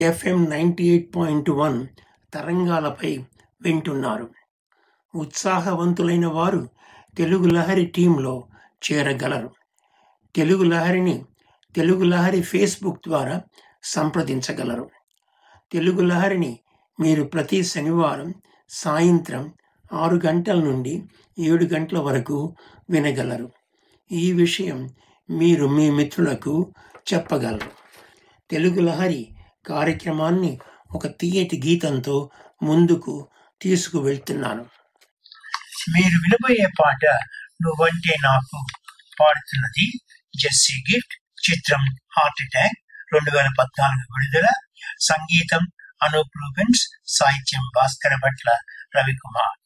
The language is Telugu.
FM ninety eight point one తరంగాలపై వింటున్నారు ఉత్సాహవంతులైన వారు తెలుగు లహరి టీంలో చేరగలరు తెలుగు లహరిని తెలుగు లహరి ఫేస్బుక్ ద్వారా సంప్రదించగలరు తెలుగు లహరిని మీరు ప్రతి శనివారం సాయంత్రం ఆరు గంటల నుండి ఏడు గంటల వరకు వినగలరు ఈ విషయం మీరు మీ మిత్రులకు చెప్పగలరు తెలుగు లహరి కార్యక్రమాన్ని ఒక తీయటి గీతంతో ముందుకు తీసుకువెళ్తున్నాను మీరు వినబోయే పాట నువ్వంటే నాకు పాడుతున్నది జెస్సీ గిఫ్ట్ చిత్రం హార్ట్ అటాక్ రెండు వేల పద్నాలుగు విడుదల సంగీతం అనూప్ రూబెన్స్ సాహిత్యం భాస్కర భట్ల రవికుమార్